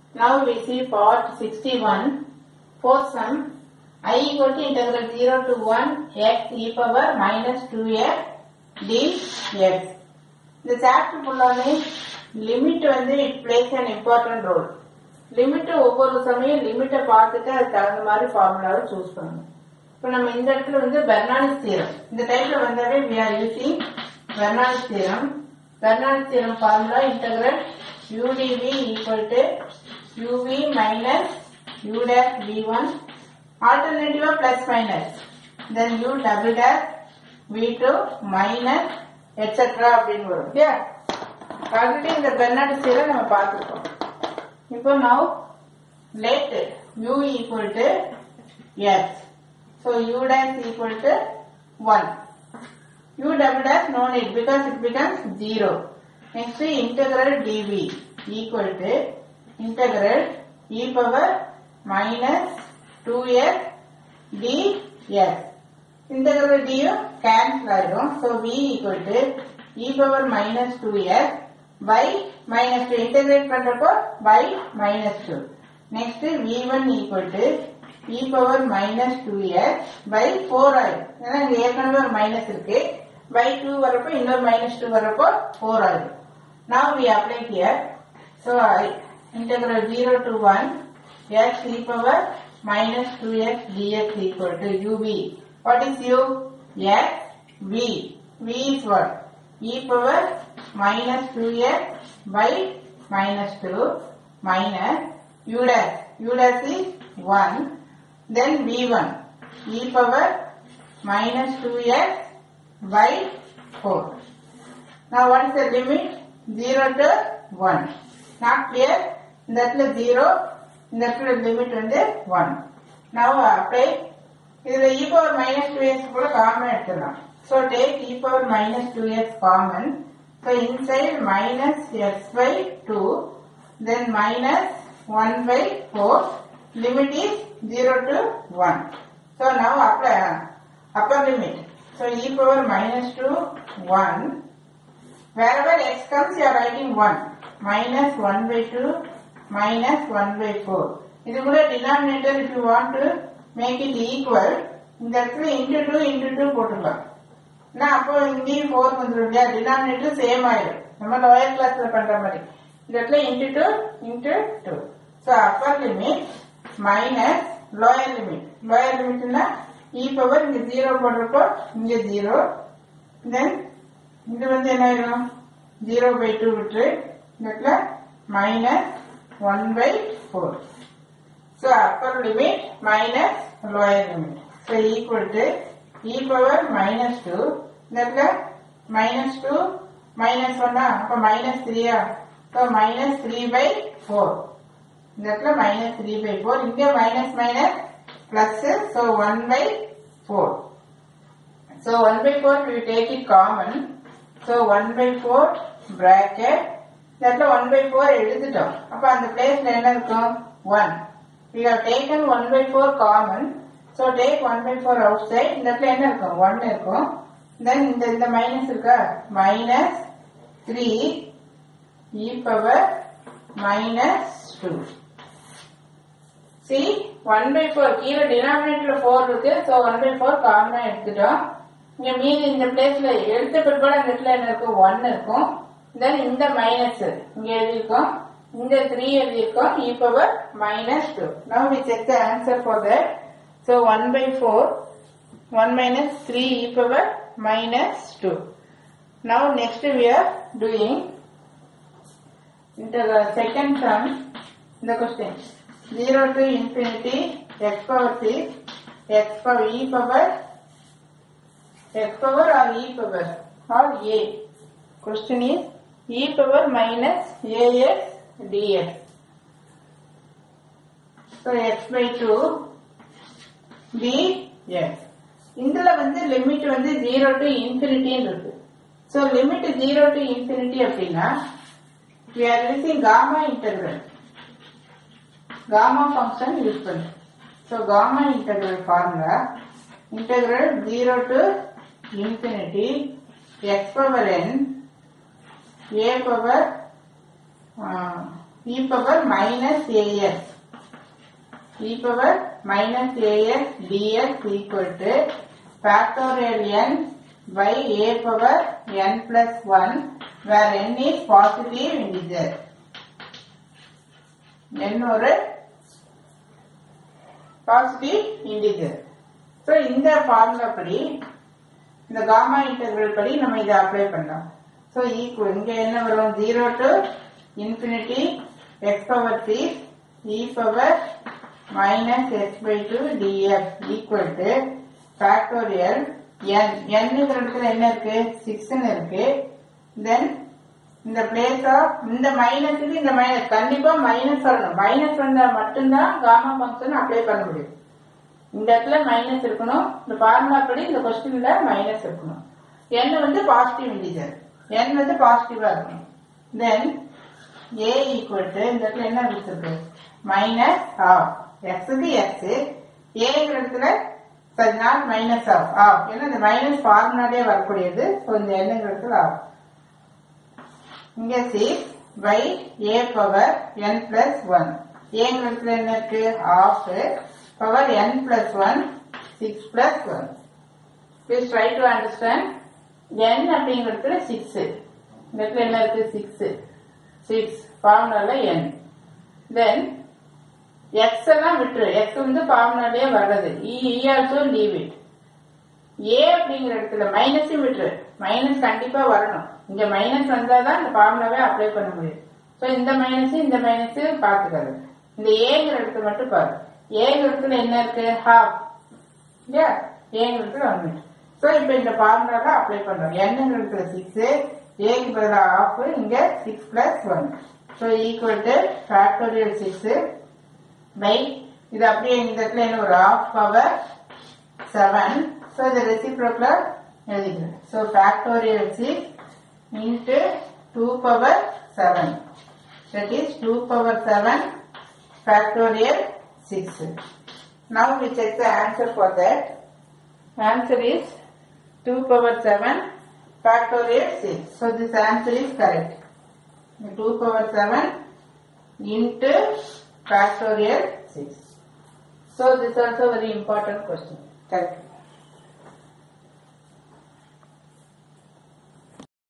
Now we see part 61. For sum i equal to integral 0 to 1 x e power minus 2x dx. இந்த chapter ஃபுல்லாமே limit வந்து it plays an important role limit ஒவ்வொரு சமயம் லிமிட்டை பார்த்துட்டு அதுக்கு தகுந்த மாதிரி ஃபார்முலாவை சூஸ் பண்ணணும் இப்போ நம்ம இந்த இடத்துல வந்து பெர்னாலிஸ் தீரம் இந்த டைப்ல வந்தாவே we are using பெர்னாலிஸ் theorem Bernoulli's theorem formula integral udv equal to uv minus u dash v1 alternative plus minus then u double dash v2 minus etc அப்படின்னு வரும் இல்லையா ஆல்ரெடி இந்த பெர்னாலிஸ் தீரம் நம்ம பார்த்துருக்கோம் இப்போ now let u equal to s so u dash equal to 1 u double dash no need because it becomes 0 next integral dv equal to integral e power minus 2s ds integral du cancel ஆயிடும் so v equal to e power minus 2s by minus 2 integrate பண்றப்போ by minus 2 next v1 equal to e power minus 2s by 4 ஆயிடும் ஏன்னா இங்க ஏற்கனவே ஒரு minus இருக்கு by 2 வரப்போ இன்னொரு minus 2 வரப்போ 4 ஆயிடும் now we apply here so I integral 0 to 1 x e power minus 2x dx equal to uv what is u x v v is what e power minus 2x by minus 2 minus u dash u dash is 1 then v1 e power minus 2x by 4 now what is the limit 0 to 1 not clear இந்த இடத்துல 0 இந்த இடத்துல limit வந்து 1 now apply இதுல e power minus 2x கூட common எடுத்துடலாம் so take e power minus 2x common so inside minus x by 2 then minus 1 by 4 limit is 0 to 1 so now apply upper limit so e power minus 2 1 wherever x comes you are writing 1 minus 1 by 2 minus 1 by 4 இது கூட denominator if you want to make it equal இந்த இடத்துல into 2 into 2 போட்டுக்கலாம் நான் அப்போ இங்கேயும் 4 வந்துடும் இல்லையா denominator சேம் ஆயிடும் நம்ம லோயர் கிளாஸ்ல பண்ற மாதிரி இந்த இடத்துல into 2 into 2 so upper limit minus lower limit lower limitனா e power இங்க 0 போடுறப்போ இங்க 0 then இது வந்து என்ன ஆயிடும் 0 by 2 விட்டு இந்த இடத்துல minus 1 by 4 so upper limit minus lower limit so equal to e power minus 2 இந்த இடத்துல minus 2 minus 1 அப்ப minus 3 ah so minus 3 by 4 இந்த இடத்துல minus 3 by 4 இங்க minus minus plus so 1 by 4 so 1 by 4 we take it common so 1 by 4 bracket இந்த இடத்துல 1 by 4 எழுதிட்டோம் அப்ப அந்த பிளேஸ்ல என்ன இருக்கும் 1 we have taken 1 by 4 common so take 1 by 4 outside இந்த இடத்துல என்ன இருக்கும் 1 இருக்கும் then இந்த இந்த மைனஸ் இருக்கா minus 3 e power minus 2 see 1 by 4 கீழே denominator 4 இருக்கு so 1 by 4 காமனா எடுத்துட்டோம் இங்க மீதி இந்த பிளேஸ்ல எடுத்த பிற்பாடு அந்த இடத்துல என்ன இருக்கும் 1 இருக்கும் தென் இந்த மைனஸ் இங்க எழுதியிருக்கோம் இந்த 3 எழுதியிருக்கோம் e power minus 2 now we check the answer for that so 1 by 4 1 minus 3 e power minus 2 now next we are doing into the second sum the question 0 to infinity x power 6 x power e power x power or e power or a question is e power minus ax dx so x by 2 dx இதுல வந்து limit வந்து 0 to இன்ஃபினிட்டின்னு இருக்கு so limit 0 to infinity அப்படின்னா we are using gamma integral gamma function use பண்ணு so gamma integral formula integral 0 to infinity x power n a power uh, e power minus as e power minus as dx equal to factorial n by a power n plus 1 where n is positive integer. n ஒரு positive integer so இந்த formula படி இந்த gamma integral படி நம்ம இதை apply பண்ணலாம் so equal இங்க என்ன வரும் zero to infinity x power six e power minus x by two df equal to factorial n என்னங்கிற இடத்துல என்ன இருக்கு சிக்ஸ்ன்னு இருக்கு தென் இந்த பிளேஸ் ஆஃப் இந்த மைனஸுக்கு இந்த மைனஸ் கண்டிப்பா மைனஸ் வரணும் மைனஸ் வந்தா மட்டும்தான் காமா ஃபங்க்ஷன் அப்ளை பண்ண முடியும் இந்த இடத்துல மைனஸ் இருக்கணும் இந்த ஃபார்முலா படி இந்த கொஸ்டின்ல மைனஸ் இருக்கணும் n வந்து பாசிட்டிவ் இன்டிஜர் n வந்து பாசிட்டிவா இருக்கணும் தென் a ஈக்குவல் டு இந்த இடத்துல என்ன இருக்கு மைனஸ் ஆஃப் எக்ஸுக்கு எக்ஸ் ஏங்கிற இடத்துல சரி நாட் மைனஸ் ஆஃப் ஆஃப் ஏன்னா இந்த மைனஸ் ஃபார்முலாலே வரக்கூடியது ஸோ இந்த என்னங்கிற இடத்துல ஆஃப் இங்க six by a power n plus one ஏங்கிற இடத்துல என்ன இருக்கு of power n plus one six plus one please try to understand n அப்படிங்கிறதுல சிக்ஸ் இந்த இடத்துல என்ன இருக்கு சிக்ஸ் சிக்ஸ் ஃபார்முலால என் தென் எக்ஸ் எல்லாம் விட்டுரு எக்ஸ் வந்து ஃபார்முலாலே வர்றது e also leave it a அப்படிங்கிற இடத்துல மைனஸையும் விட்டுரு மைனஸ் கண்டிப்பா வரணும் இங்க மைனஸ் வந்தாதான் இந்த ஃபார்முலாவே அப்ளை பண்ண முடியும் ஸோ இந்த மைனஸ் இந்த மைனஸ் பார்த்துக்கிறது இந்த ஏங்கிற இடத்துல மட்டும் பாரு ஏங்கிற இடத்துல என்ன இருக்கு ஹாஃப் இல்லையா ஏங்கிற இடத்துல ஒன் ஸோ இப்போ இந்த ஃபார்முலாவை அப்ளை பண்றோம் என்னங்கிற இடத்துல சிக்ஸ் ஏக்கு பதிலாக ஆஃப் இங்க six plus one so equal to factorial six by இது அப்படியே இந்த இடத்துல என்ன ஒரு ஆஃப் பவர் செவன் ஸோ இது ரெசிப்ரோக்கில் எழுதிக்கிறேன் so factorial six into two power seven that is two power seven factorial six now we check the answer for that answer is two power seven factorial six so this answer is correct two power seven into factorial 6. So this is also very important question. Correct.